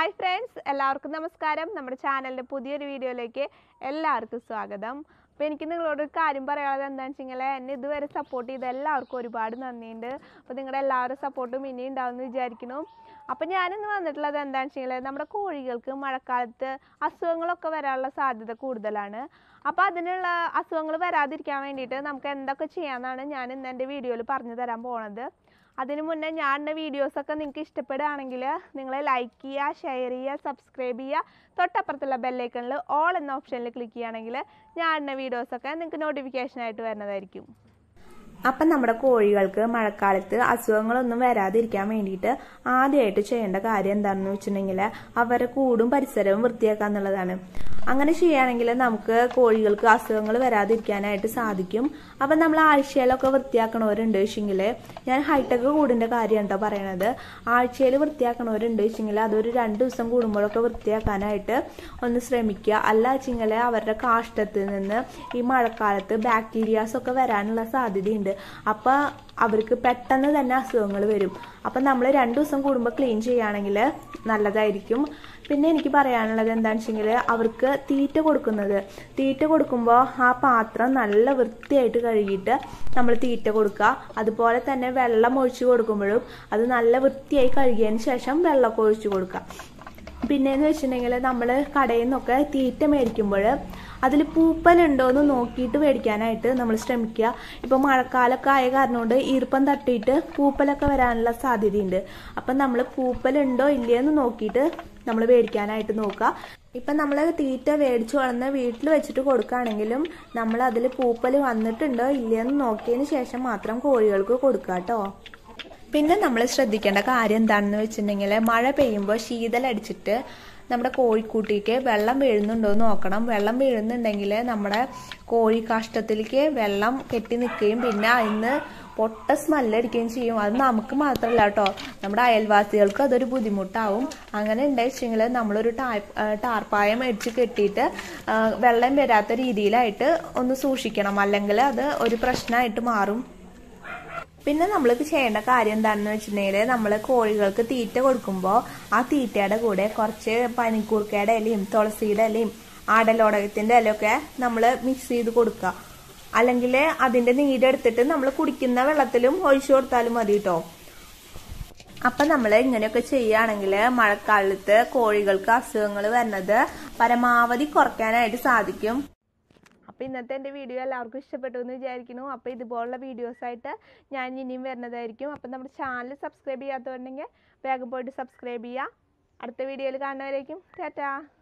hi friends എല്ലാവർക്കും നമസ്കാരം നമ്മുടെ ചാനലിൻ്റെ പുതിയൊരു വീഡിയോയിലേക്ക് എല്ലാവർക്കും സ്വാഗതം അപ്പോൾ എനിക്ക് നിങ്ങളോട് ഒരു കാര്യം പറയാനുള്ളത് എന്താണെന്ന് വെച്ചെങ്കിൽ എന്നെ ഇതുവരെ സപ്പോർട്ട് ചെയ്ത എല്ലാവർക്കും ഒരുപാട് നന്ദിയുണ്ട് അപ്പോൾ നിങ്ങളുടെ എല്ലാവരുടെ സപ്പോർട്ടും ഇനി ഉണ്ടാവുമെന്ന് വിചാരിക്കുന്നു അപ്പോൾ ഞാനിന്ന് വന്നിട്ടുള്ളത് എന്താണെന്ന് വെച്ചെങ്കിൽ നമ്മുടെ കോഴികൾക്ക് മഴക്കാലത്ത് അസുഖങ്ങളൊക്കെ വരാനുള്ള സാധ്യത കൂടുതലാണ് അപ്പോൾ അതിനുള്ള അസുഖങ്ങൾ വരാതിരിക്കാൻ വേണ്ടിയിട്ട് നമുക്ക് എന്തൊക്കെ ചെയ്യാമെന്നാണ് ഞാൻ ഇന്ന് എൻ്റെ വീഡിയോയിൽ പറഞ്ഞു തരാൻ പോണത് അതിനു മുന്നേ ഞാൻ ഇടുന്ന വീഡിയോസൊക്കെ നിങ്ങൾക്ക് ഇഷ്ടപ്പെടുകയാണെങ്കിൽ നിങ്ങൾ ലൈക്ക് ചെയ്യുക ഷെയർ ചെയ്യുക സബ്സ്ക്രൈബ് ചെയ്യുക തൊട്ടപ്പുറത്തുള്ള ബെല്ലൈക്കണിൽ ഓൾ എന്ന ഓപ്ഷനിൽ ക്ലിക്ക് ചെയ്യുകയാണെങ്കിൽ ഞാൻ ഇടുന്ന വീഡിയോസൊക്കെ നിങ്ങൾക്ക് നോട്ടിഫിക്കേഷനായിട്ട് വരുന്നതായിരിക്കും അപ്പം നമ്മുടെ കോഴികൾക്ക് മഴക്കാലത്ത് അസുഖങ്ങളൊന്നും വരാതിരിക്കാൻ വേണ്ടിയിട്ട് ആദ്യമായിട്ട് ചെയ്യേണ്ട കാര്യം എന്താണെന്ന് വെച്ചിട്ടുണ്ടെങ്കിൽ അവരുടെ കൂടും പരിസരവും വൃത്തിയാക്കുക എന്നുള്ളതാണ് അങ്ങനെ ചെയ്യുകയാണെങ്കിൽ നമുക്ക് കോഴികൾക്ക് അസുഖങ്ങൾ വരാതിരിക്കാനായിട്ട് സാധിക്കും അപ്പം നമ്മൾ ആഴ്ചയിലൊക്കെ വൃത്തിയാക്കണവരുണ്ട് വെച്ചെങ്കിൽ ഞാൻ ഹൈടെക് കൂടിൻ്റെ കാര്യം കേട്ടോ പറയണത് ആഴ്ചയിൽ വൃത്തിയാക്കണവരുണ്ട് വെച്ചെങ്കിൽ അതൊരു രണ്ട് ദിവസം കൂടുമ്പോഴൊക്കെ വൃത്തിയാക്കാനായിട്ട് ഒന്ന് ശ്രമിക്കുക അല്ല വെച്ചെങ്കിൽ അവരുടെ കാഷ്ടത്തിൽ നിന്ന് ഈ മഴക്കാലത്ത് ബാക്ടീരിയാസ് ഒക്കെ വരാനുള്ള സാധ്യതയുണ്ട് അപ്പോൾ അവർക്ക് പെട്ടെന്ന് തന്നെ അസുഖങ്ങൾ വരും അപ്പം നമ്മൾ രണ്ട് ദിവസം കൂടുമ്പോൾ ക്ലീൻ ചെയ്യുകയാണെങ്കിൽ നല്ലതായിരിക്കും പിന്നെ എനിക്ക് പറയാനുള്ളത് എന്താണെന്ന് വെച്ചെങ്കിൽ അവർക്ക് തീറ്റ കൊടുക്കുന്നത് തീറ്റ കൊടുക്കുമ്പോൾ ആ പാത്രം നല്ല വൃത്തിയായിട്ട് കഴുകിയിട്ട് നമ്മൾ തീറ്റ കൊടുക്കുക അതുപോലെ തന്നെ വെള്ളം ഒഴിച്ചു കൊടുക്കുമ്പോഴും അത് നല്ല വൃത്തിയായി കഴുകിയതിന് ശേഷം വെള്ളമൊക്കെ ഒഴിച്ചു കൊടുക്കുക പിന്നെയെന്ന് വെച്ചിട്ടുണ്ടെങ്കിൽ നമ്മൾ കടയിൽ നിന്നൊക്കെ തീറ്റ മേടിക്കുമ്പോൾ അതിൽ പൂപ്പലുണ്ടോ എന്ന് നോക്കിയിട്ട് മേടിക്കാനായിട്ട് നമ്മൾ ശ്രമിക്കുക ഇപ്പോൾ മഴക്കാലമൊക്കെ ആയ കാരണം കൊണ്ട് ഈർപ്പം തട്ടിയിട്ട് പൂപ്പലൊക്കെ വരാനുള്ള സാധ്യതയുണ്ട് അപ്പം നമ്മൾ പൂപ്പലുണ്ടോ ഇല്ലയെന്ന് നോക്കിയിട്ട് നമ്മൾ മേടിക്കാനായിട്ട് നോക്കുക ഇപ്പം നമ്മൾ തീറ്റ മേടിച്ചു വളർന്ന് വീട്ടിൽ വെച്ചിട്ട് കൊടുക്കുകയാണെങ്കിലും നമ്മൾ അതിൽ പൂപ്പൽ വന്നിട്ടുണ്ടോ ഇല്ലയെന്ന് നോക്കിയതിന് ശേഷം മാത്രം കോഴികൾക്ക് കൊടുക്കുക കേട്ടോ പിന്നെ നമ്മൾ ശ്രദ്ധിക്കേണ്ട കാര്യം എന്താണെന്ന് വെച്ചിട്ടുണ്ടെങ്കിൽ മഴ പെയ്യുമ്പോൾ ശീതലടിച്ചിട്ട് നമ്മുടെ കോഴിക്കൂട്ടിക്ക് വെള്ളം വീഴുന്നുണ്ടോ എന്ന് നോക്കണം വെള്ളം വീഴുന്നുണ്ടെങ്കിൽ നമ്മുടെ കോഴി കാഷ്ടത്തിലേക്ക് വെള്ളം കെട്ടി നിൽക്കുകയും പിന്നെ അതിന് പൊട്ട സ്മെല്ലടിക്കുകയും ചെയ്യും അത് നമുക്ക് മാത്രമല്ല കേട്ടോ നമ്മുടെ അയൽവാസികൾക്ക് അതൊരു ബുദ്ധിമുട്ടാവും അങ്ങനെ ഉണ്ടായിച്ചെങ്കിൽ നമ്മളൊരു ടായ് ടാർപ്പായം അടിച്ച് കെട്ടിയിട്ട് വെള്ളം വരാത്ത രീതിയിലായിട്ട് ഒന്ന് സൂക്ഷിക്കണം അല്ലെങ്കിൽ അത് ഒരു പ്രശ്നമായിട്ട് മാറും പിന്നെ നമ്മൾ ചെയ്യേണ്ട കാര്യം എന്താണെന്ന് വെച്ചിട്ടുണ്ടെങ്കിൽ നമ്മൾ കോഴികൾക്ക് തീറ്റ കൊടുക്കുമ്പോൾ ആ തീറ്റയുടെ കൂടെ കുറച്ച് പനിക്കൂർക്കയുടെ ഇലയും തുളസിയുടെ ഇലയും ആടലോടകത്തിന്റെ ഇലയൊക്കെ നമ്മൾ മിക്സ് ചെയ്ത് കൊടുക്കുക അല്ലെങ്കിൽ അതിന്റെ നീരെടുത്തിട്ട് നമ്മൾ കുടിക്കുന്ന വെള്ളത്തിലും ഒഴിച്ചു കൊടുത്താലും മതി കേട്ടോ അപ്പൊ നമ്മൾ ഇങ്ങനെയൊക്കെ ചെയ്യുകയാണെങ്കിൽ മഴക്കാലത്ത് കോഴികൾക്ക് അസുഖങ്ങൾ വരുന്നത് പരമാവധി കുറയ്ക്കാനായിട്ട് സാധിക്കും അപ്പോൾ ഇന്നത്തെ എൻ്റെ വീഡിയോ എല്ലാവർക്കും ഇഷ്ടപ്പെട്ടു എന്ന് വിചാരിക്കുന്നു അപ്പോൾ ഇതുപോലുള്ള വീഡിയോസായിട്ട് ഞാൻ ഇനിയും വരുന്നതായിരിക്കും അപ്പോൾ നമ്മുടെ ചാനൽ സബ്സ്ക്രൈബ് ചെയ്യാത്തതുണ്ടെങ്കിൽ വേഗം പോയിട്ട് സബ്സ്ക്രൈബ് ചെയ്യുക അടുത്ത വീഡിയോയിൽ കാണുന്നവരേക്കും ടാറ്റാ